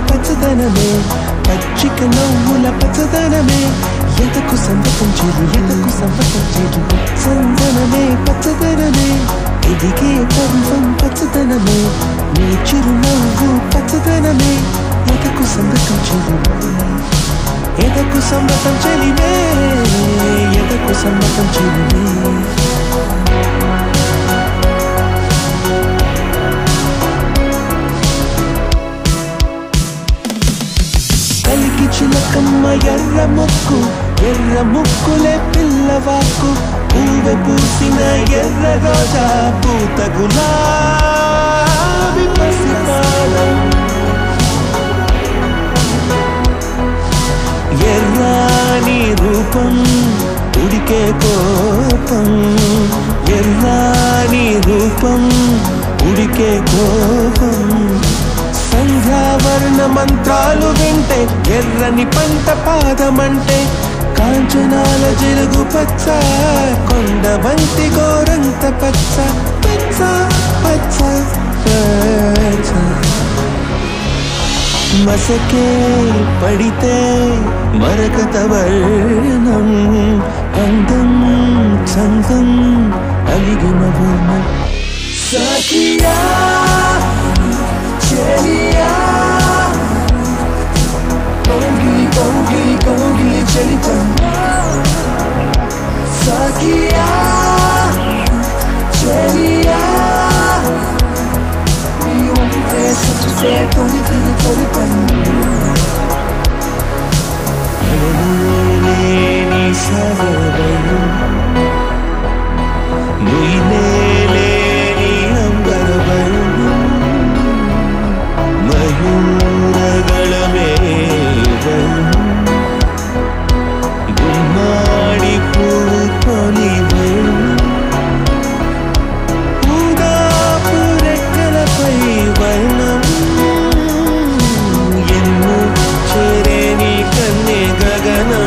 పచ్చదనమే పచ్చిక నవ్వుల పచ్చదనమే ఎదకు సంబతం చెరు ఎదకు సంబతం చెరు సందనమే పచ్చదనమే ఎదిగే పర్వం పచ్చదనమే నీ చిరునవ్వు పచ్చదనమే ఎదకు సంబతం చెరు ఎదకు సమ్మతం చెలిమే ఎదకు సమ్మతం చెలిమే కలికి చిలకమ్మ ఎర్ర ముక్కు ఎర్ర ముక్కులే పిల్లవాకు పూవె పూసిన ఎర్ర రోజా పూత గులాబీ పసిపాలం ఎర్రాని రూపం ఉడికే కోపం ఎర్రాని రూపం ఉడికే కోపం సంధ్యావర్ణ మంత్రాలు వింటే ఎర్రని పంట పాదమంటే కాంచనాల జిలుగు పచ్చ కొండ బంతి గోరంత పచ్చ పచ్చ పచ్చ పచ్చ మసకే పడితే మరకత వర్ణం అందం చందం అలిగిన వర్ణం సఖియా చెలియా కౌగిలి కౌగిలి కౌగిలి చలితం సఖియా చెలియా నీ ఉంటే సచ్చే తొలి తొలి తొలి పన్ను లేని సవరలు నుయ్యలేని అంబరబలు మయూరగళమేవలు గుమ్మాడి పువ్వు కొలివలు ఊదాపు రెక్కలపై వర్ణం ఎన్ను చేరేని కన్నే గగనం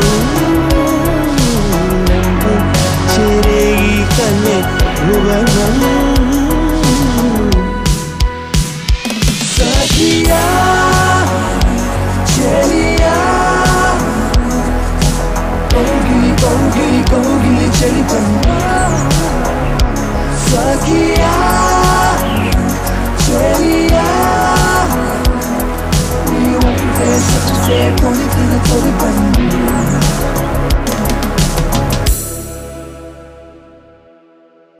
నన్ను చేరే ఈ కన్నే భువనం సఖియా చెలియా కౌగిలి కౌగిలి కౌగిలి చలితం సఖియా చెలియా నీ ఉంటే సచ్చే తొలి తొలి తొలి పన్ను